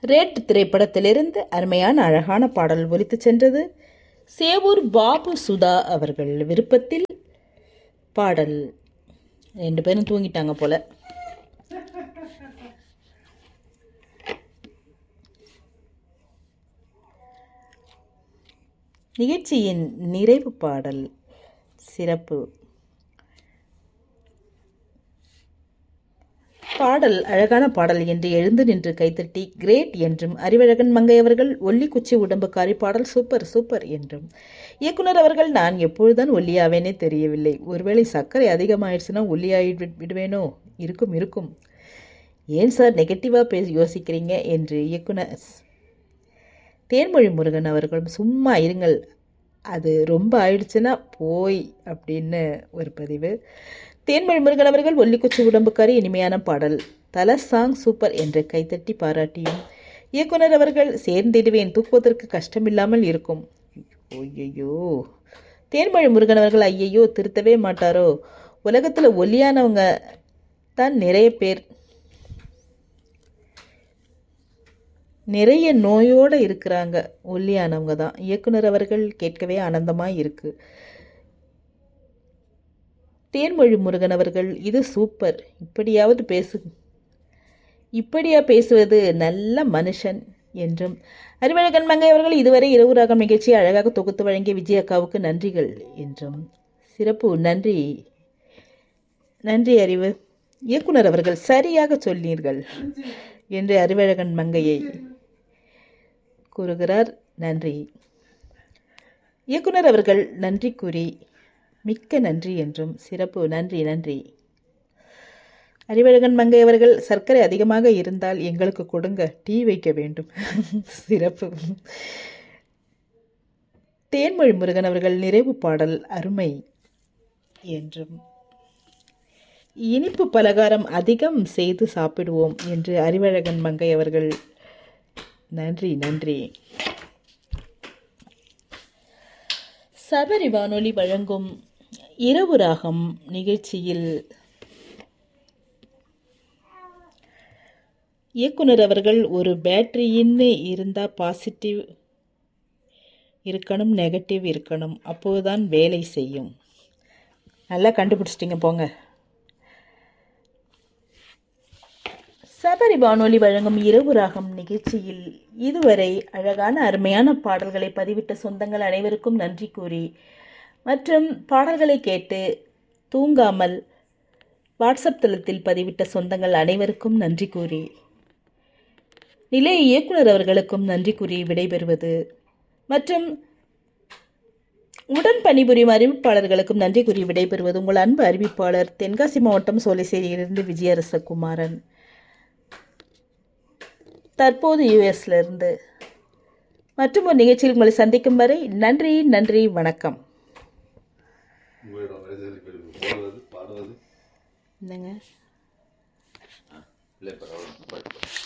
rate திரைப்படத்திலிருந்து அருமையான அழகான பாடல் ஒலித்துச் சென்றது சேவூர் பாபு சுதா அவர்கள் விருப்பத்தில் பாடல் ரெண்டு பேரும் தூங்கிட்டாங்க போல நிகழ்ச்சியின் நிறைவு பாடல் சிறப்பு பாடல் அழகான பாடல் என்று எழுந்து நின்று கைத்தட்டி கிரேட் என்றும் அறிவழகன் மங்கை அவர்கள் ஒல்லி குச்சி உடம்புக்காரி பாடல் சூப்பர் சூப்பர் என்றும் இயக்குனர் அவர்கள் நான் எப்பொழுதுதான் ஒல்லியாவேனே தெரியவில்லை ஒருவேளை சர்க்கரை அதிகமாயிடுச்சுன்னா ஒல்லியாகி விடுவேனோ இருக்கும் இருக்கும் ஏன் சார் நெகட்டிவாக பேசி யோசிக்கிறீங்க என்று இயக்குனர் தேன்மொழி முருகன் அவர்களும் சும்மா இருங்கள் அது ரொம்ப ஆயிடுச்சுன்னா போய் அப்படின்னு ஒரு பதிவு தேன்மொழி முருகன் அவர்கள் ஒல்லிக்குச்சி உடம்புக்காரி இனிமையான பாடல் தல சாங் சூப்பர் என்று கைத்தட்டி பாராட்டியும் இயக்குனர் அவர்கள் சேர்ந்திடுவேன் தூக்குவதற்கு கஷ்டமில்லாமல் இருக்கும் ஐயோ தேன்மொழி முருகன் அவர்கள் ஐயையோ திருத்தவே மாட்டாரோ உலகத்தில் ஒல்லியானவங்க தான் நிறைய பேர் நிறைய நோயோடு இருக்கிறாங்க ஒல்லியானவங்க தான் இயக்குனர் அவர்கள் கேட்கவே ஆனந்தமாக இருக்கு தேன்மொழி முருகன் அவர்கள் இது சூப்பர் இப்படியாவது பேசு இப்படியா பேசுவது நல்ல மனுஷன் என்றும் அறிவழகன் மங்கை அவர்கள் இதுவரை இரவு ராகம் நிகழ்ச்சியை அழகாக தொகுத்து வழங்கிய விஜய் அக்காவுக்கு நன்றிகள் என்றும் சிறப்பு நன்றி நன்றி அறிவு இயக்குனர் அவர்கள் சரியாக சொன்னீர்கள் என்று அறிவழகன் மங்கையை கூறுகிறார் நன்றி இயக்குனர் அவர்கள் நன்றி கூறி மிக்க நன்றி என்றும் சிறப்பு நன்றி நன்றி அறிவழகன் மங்கை அவர்கள் சர்க்கரை அதிகமாக இருந்தால் எங்களுக்கு கொடுங்க டீ வைக்க வேண்டும் சிறப்பு தேன்மொழி முருகன் அவர்கள் நிறைவு பாடல் அருமை என்றும் இனிப்பு பலகாரம் அதிகம் செய்து சாப்பிடுவோம் என்று அறிவழகன் மங்கை அவர்கள் நன்றி நன்றி சபரி வானொலி வழங்கும் இரவு ராகம் நிகழ்ச்சியில் இயக்குனர் அவர்கள் ஒரு பேட்டரின்னு இருந்தால் பாசிட்டிவ் இருக்கணும் நெகட்டிவ் இருக்கணும் அப்போதுதான் வேலை செய்யும் நல்லா கண்டுபிடிச்சிட்டிங்க போங்க சபரி வானொலி வழங்கும் இரவு ராகம் நிகழ்ச்சியில் இதுவரை அழகான அருமையான பாடல்களை பதிவிட்ட சொந்தங்கள் அனைவருக்கும் நன்றி கூறி மற்றும் பாடல்களை கேட்டு தூங்காமல் வாட்ஸ்அப் தளத்தில் பதிவிட்ட சொந்தங்கள் அனைவருக்கும் நன்றி கூறி நிலைய இயக்குனர் அவர்களுக்கும் நன்றி கூறி விடைபெறுவது மற்றும் உடன் பணிபுரியும் அறிவிப்பாளர்களுக்கும் நன்றி கூறி விடைபெறுவது உங்கள் அன்பு அறிவிப்பாளர் தென்காசி மாவட்டம் சோலைசேரியிலிருந்து விஜயரச குமாரன் தற்போது யூஎஸ்ல இருந்து மற்றும் ஒரு நிகழ்ச்சியில் உங்களை சந்திக்கும் வரை நன்றி நன்றி வணக்கம் உங்களிடம் வயதில் போடுவது பாடுவது என்னங்க இல்லை பரவாயில்ல